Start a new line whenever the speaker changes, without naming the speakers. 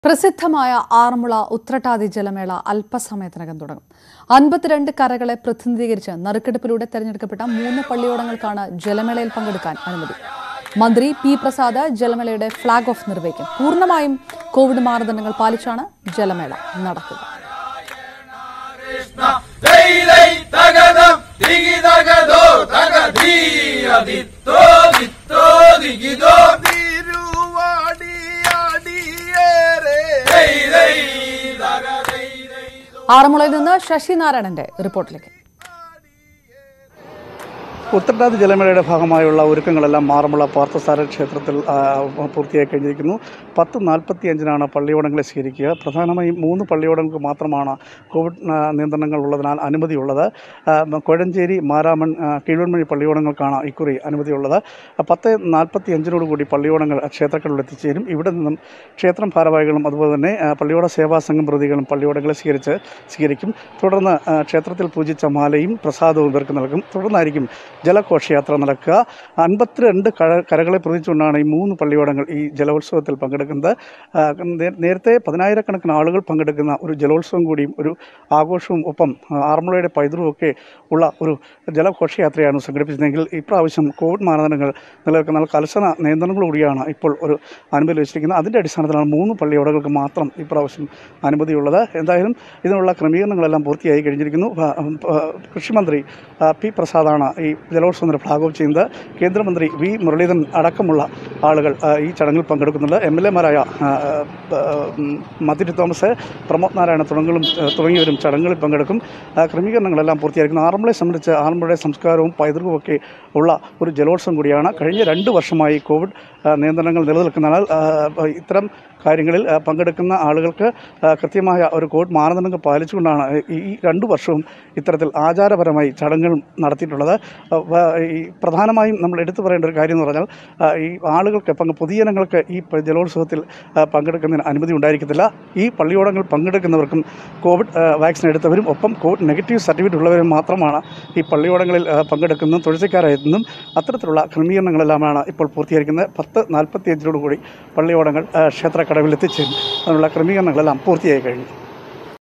പ്രസിദ്ധമായ ആറന്മുള ഉത്രട്ടാതി ജലമേള അല്പസമയത്തിനകം തുടങ്ങും അൻപത്തിരണ്ട് കരകളെ പ്രതിനിധീകരിച്ച് നറുക്കെടുപ്പിലൂടെ തെരഞ്ഞെടുക്കപ്പെട്ട മൂന്ന് പള്ളിയോടങ്ങൾക്കാണ് ജലമേളയിൽ പങ്കെടുക്കാൻ അനുമതി മന്ത്രി പി പ്രസാദ് ജലമേളയുടെ ഫ്ളാഗ് ഓഫ് നിർവഹിക്കും പൂർണ്ണമായും കോവിഡ് മാനദണ്ഡങ്ങൾ പാലിച്ചാണ് ജലമേള നടക്കുക
ദൈ ദൈ തകതം ദിഗിതകതോ തകധീയദിത്തോ ദിത്തോ ദിഗിതോ
തിരുവാടിയാടിയേറെ
ദൈ ദൈ തകദൈ ദൈ
ആറന്മുളയിൽ നിന്ന് ശശിനാരായണന്റെ റിപ്പോർട്ടിലേക്ക്
ഉത്രട്ടാതി ജലമേളയുടെ ഭാഗമായുള്ള ഒരുക്കങ്ങളെല്ലാം മാറമുള്ള പാർത്ഥസാര ക്ഷേത്രത്തിൽ ആ, പൂർത്തിയായി കഴിഞ്ഞിരിക്കുന്നു പത്ത് നാൽപ്പത്തി അഞ്ചിനാണ് പള്ളിയോടങ്ങളെ സ്വീകരിക്കുക പ്രധാനമായും മൂന്ന് പള്ളിയോടങ്ങൾക്ക് മാത്രമാണ് കോവിഡ് ആ, നിയന്ത്രണങ്ങൾ ഉള്ളതിനാൽ അനുമതിയുള്ളത് ആ, കോഴഞ്ചേരി മാരാമൺ ആ, കീഴ്വൺമണി പള്ളിയോടങ്ങൾക്കാണ് ഇക്കുറി അനുമതിയുള്ളത് ആ, പത്ത് നാൽപ്പത്തി അഞ്ചിനോട് കൂടി പള്ളിയോടങ്ങൾ ക്ഷേത്രങ്ങളിൽ എത്തിച്ചേരും ഇവിടെ നിന്നും ക്ഷേത്രം ഭാരവാഹികളും അതുപോലെ തന്നെ ആ, പള്ളിയോട സേവാ സംഘം പ്രതികളും പള്ളിയോടങ്ങളെ സ്വീകരിച്ച് സ്വീകരിക്കും തുടർന്ന് ആ, ക്ഷേത്രത്തിൽ പൂജിച്ച മാലയും പ്രസാദവും ഇവർക്ക് നൽകും തുടർന്നായിരിക്കും ജലഘോഷയാത്ര നടക്കുക അൻപത്തിരണ്ട് കര കരകളെ പ്രതിച്ചുകൊണ്ടാണ് ഈ മൂന്ന് പള്ളിയോടങ്ങൾ ഈ ജലോത്സവത്തിൽ പങ്കെടുക്കുന്നത് ആ, നേ- നേരത്തെ പതിനായിരക്കണക്കിന് ആളുകൾ പങ്കെടുക്കുന്ന ഒരു ജലോത്സവം കൂടിയും ഒരു ആഘോഷവും ഒപ്പം ആ, ആറന്മുളയുടെ പൈതൃകവും ഒക്കെ ഉള്ള ഒരു ജലഘോഷയാത്രയാണ് സംഘടിപ്പിച്ചതെങ്കിൽ ഇപ്രാവശ്യം കോവിഡ് മാനദണ്ഡങ്ങൾ നിലനിൽക്കുന്ന കർശന നിയന്ത്രണങ്ങളോടുകൂടിയാണ് ഇപ്പോൾ ഒരു അനുമതി ലഭിച്ചിരിക്കുന്നത് അതിൻ്റെ അടിസ്ഥാനത്തിലാണ് മൂന്ന് പള്ളിയോടകൾക്ക് മാത്രം ഇപ്രാവശ്യം അനുമതിയുള്ളത് എന്തായാലും ഇതിനുള്ള ക്രമീകരണങ്ങളെല്ലാം പൂർത്തിയായി കഴിഞ്ഞിരിക്കുന്നു ആ, ഉം, ആ, കൃഷിമന്ത്രി ആ, പി പ്രസാദാണ് ഈ ജലോത്സവത്തിന് ഫ്ലാഗ് ഓഫ് ചെയ്യുന്നത് കേന്ദ്രമന്ത്രി വി മുരളീധരൻ അടക്കമുള്ള ആളുകൾ ആ, ഈ ചടങ്ങിൽ പങ്കെടുക്കുന്നുണ്ട് എം എൽ എമാരായ മതിരി തോമസ് പ്രമോദ് നാരായണ തുടങ്ങലും ആ, തുടങ്ങിയവരും ചടങ്ങുകളിൽ പങ്കെടുക്കും ആ, ക്രമീകരണങ്ങളെല്ലാം പൂർത്തിയായിരിക്കുന്നു ആറന്മുളയെ സംബന്ധിച്ച് ആറന്മുളയുടെ സംസ്കാരവും പൈതൃകവും ഒക്കെ ഉള്ള ഒരു ജലോത്സവം കൂടിയാണ് കഴിഞ്ഞ രണ്ട് വർഷമായി കോവിഡ് ആ, നിയന്ത്രണങ്ങൾ നിലനിൽക്കുന്നതിനാൽ ആ, ഇത്തരം കാര്യങ്ങളിൽ ആ, പങ്കെടുക്കുന്ന ആളുകൾക്ക് ആ, കൃത്യമായ ഒരു കോവിഡ് മാനദണ്ഡങ്ങൾ പാലിച്ചുകൊണ്ടാണ് ഈ ഈ രണ്ട് വർഷവും ഇത്തരത്തിൽ ആചാരപരമായി ചടങ്ങുകൾ നടത്തിയിട്ടുള്ളത് ആ, വ- ഈ പ്രധാനമായും നമ്മൾ എടുത്തു പറയേണ്ട ഒരു കാര്യം എന്ന് പറഞ്ഞാൽ ആ, ഈ ആളുകൾക്ക് പങ്ക് പൊതുജനങ്ങൾക്ക് ഈ പ- ജലോത്സവത്തിൽ ആ, പങ്കെടുക്കുന്നതിന് അനുമതി ഉണ്ടായിരിക്കത്തില്ല ഈ പള്ളിയോടങ്ങൾ പങ്കെടുക്കുന്നവർക്കും കോവിഡ് ആ, വാക്സിൻ എടുത്തവരും ഒപ്പം കോവിഡ് നെഗറ്റീവ് സർട്ടിഫിക്കറ്റ് ഉള്ളവരും മാത്രമാണ് ഈ പള്ളിയോടങ്ങളിൽ ആ, പങ്കെടുക്കുന്നതും തുഴച്ചിക്കാരായിരുന്നതും അത്തരത്തിലുള്ള ക്രമീകരണങ്ങളെല്ലാമാണ് ഇപ്പോൾ പൂർത്തീകരിക്കുന്നത് പത്ത് നാൽപ്പത്തി അഞ്ചിനോട് കൂടി പള്ളിയോടങ്ങൾ ആ, ക്ഷേത്രക്കടവിൽ എത്തിച്ചേരും അതിനുള്ള ക്രമീകരണങ്ങളെല്ലാം പൂർത്തിയായി കഴിഞ്ഞു